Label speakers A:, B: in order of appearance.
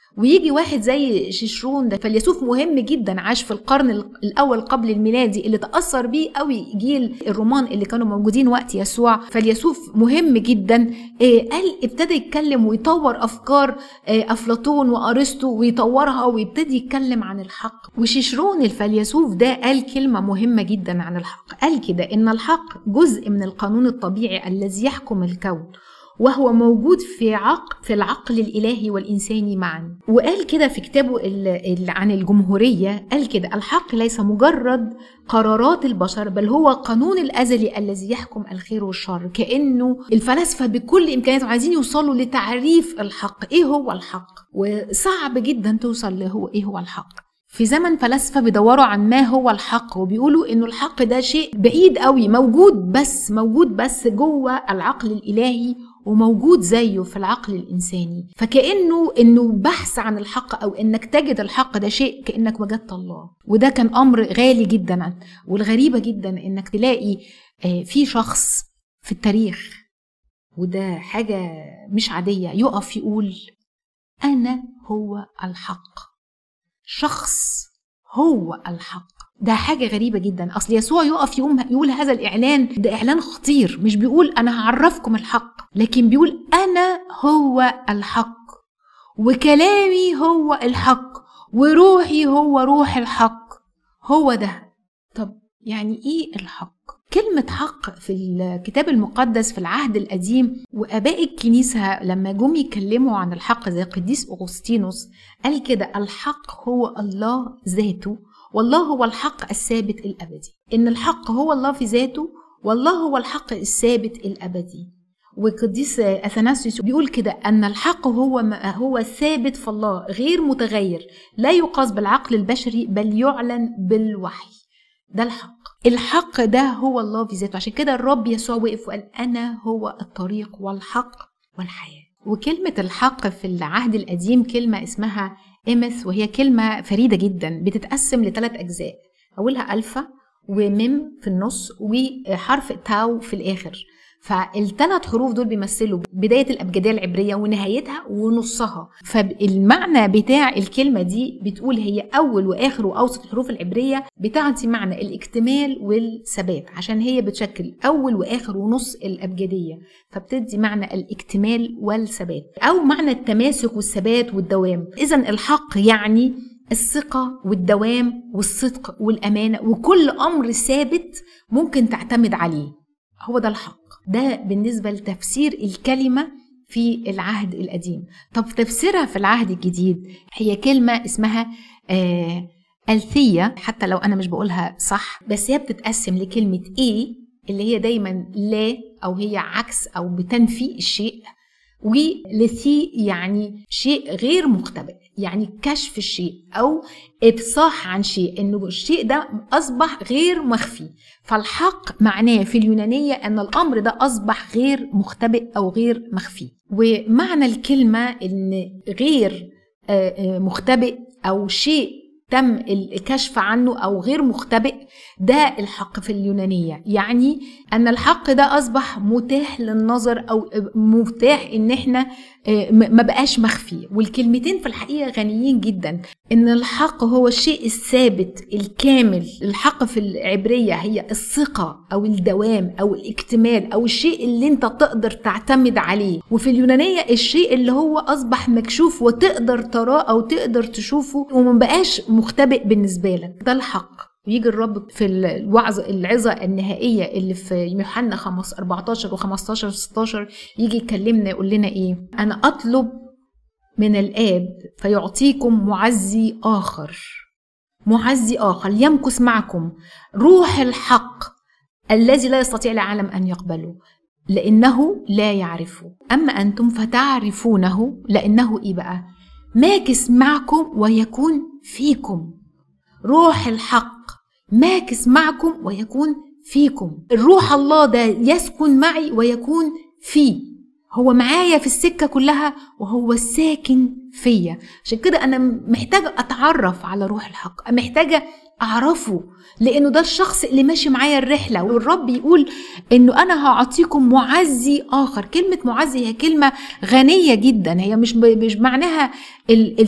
A: ويجي واحد زي شيشرون ده فيلسوف مهم جدا عاش في القرن الاول قبل الميلادي اللي تاثر بيه قوي جيل الرومان اللي كانوا موجودين وقت يسوع فيلسوف مهم جدا آه، قال ابتدى يتكلم ويطور افكار آه، افلاطون وارسطو ويطورها ويبتدي يتكلم عن الحق وشيشرون الفيلسوف ده قال كلمه مهمه جدا عن الحق قال كده ان الحق جزء من القانون الطبيعي الذي يحكم الكون وهو موجود في عقل في العقل الالهي والانساني معا وقال كده في كتابه اللي عن الجمهوريه قال كده الحق ليس مجرد قرارات البشر بل هو قانون الازلي الذي يحكم الخير والشر كانه الفلاسفه بكل امكانياتهم عايزين يوصلوا لتعريف الحق ايه هو الحق وصعب جدا توصل لهو ايه هو الحق في زمن فلاسفة بيدوروا عن ما هو الحق وبيقولوا انه الحق ده شيء بعيد قوي موجود بس موجود بس جوه العقل الالهي وموجود زيه في العقل الانساني فكانه انه بحث عن الحق او انك تجد الحق ده شيء كانك وجدت الله وده كان امر غالي جدا والغريبه جدا انك تلاقي آه، في شخص في التاريخ وده حاجه مش عاديه يقف يقول انا هو الحق شخص هو الحق ده حاجه غريبه جدا اصل يسوع يقف يقوم يقول هذا الاعلان ده اعلان خطير مش بيقول انا هعرفكم الحق لكن بيقول انا هو الحق وكلامي هو الحق وروحي هو روح الحق هو ده طب يعني ايه الحق كلمة حق في الكتاب المقدس في العهد القديم وآباء الكنيسة لما جم يتكلموا عن الحق زي القديس أغسطينوس قال كده الحق هو الله ذاته والله هو الحق الثابت الأبدي إن الحق هو الله في ذاته والله هو الحق الثابت الأبدي والقديس اثناسيوس بيقول كده ان الحق هو ما هو ثابت في الله غير متغير لا يقاس بالعقل البشري بل يعلن بالوحي ده الحق الحق ده هو الله في ذاته عشان كده الرب يسوع وقف وقال انا هو الطريق والحق والحياه وكلمه الحق في العهد القديم كلمه اسمها إمث وهي كلمة فريدة جدا بتتقسم لثلاث أجزاء أولها ألفا وميم في النص وحرف تاو في الآخر فالثلاث حروف دول بيمثلوا بداية الأبجدية العبرية ونهايتها ونصها فالمعنى بتاع الكلمة دي بتقول هي أول وآخر وأوسط الحروف العبرية بتعطي معنى الاكتمال والثبات عشان هي بتشكل أول وآخر ونص الأبجدية فبتدي معنى الاكتمال والثبات أو معنى التماسك والثبات والدوام إذا الحق يعني الثقة والدوام والصدق والأمانة وكل أمر ثابت ممكن تعتمد عليه هو ده الحق ده بالنسبة لتفسير الكلمة في العهد القديم طب تفسيرها في العهد الجديد هي كلمة اسمها آه ألثية حتى لو أنا مش بقولها صح بس هي بتتقسم لكلمة إيه اللي هي دايما لا أو هي عكس أو بتنفي الشيء ولثي يعني شيء غير مختبئ يعني كشف الشيء او افصاح عن شيء انه الشيء ده اصبح غير مخفي فالحق معناه في اليونانيه ان الامر ده اصبح غير مختبئ او غير مخفي ومعنى الكلمه ان غير مختبئ او شيء تم الكشف عنه او غير مختبئ ده الحق في اليونانيه يعني ان الحق ده اصبح متاح للنظر او متاح ان احنا آه، ما بقاش مخفي والكلمتين في الحقيقه غنيين جدا ان الحق هو الشيء الثابت الكامل الحق في العبريه هي الثقه او الدوام او الاكتمال او الشيء اللي انت تقدر تعتمد عليه وفي اليونانيه الشيء اللي هو اصبح مكشوف وتقدر تراه او تقدر تشوفه وما بقاش مختبئ بالنسبه لك ده الحق ويجي الرب في الوعظ العظة النهائية اللي في يوحنا 14 و15 و16 يجي يكلمنا يقول لنا ايه انا اطلب من الاب فيعطيكم معزي اخر معزي اخر يمكث معكم روح الحق الذي لا يستطيع العالم ان يقبله لانه لا يعرفه اما انتم فتعرفونه لانه ايه بقى ماكس معكم ويكون فيكم روح الحق ماكس معكم ويكون فيكم الروح الله ده يسكن معي ويكون فيه هو معايا في السكه كلها وهو ساكن فيا عشان كده انا محتاجه اتعرف على روح الحق محتاجه اعرفه لانه ده الشخص اللي ماشي معايا الرحله والرب يقول انه انا هعطيكم معزي اخر كلمه معزي هي كلمه غنيه جدا هي مش مش معناها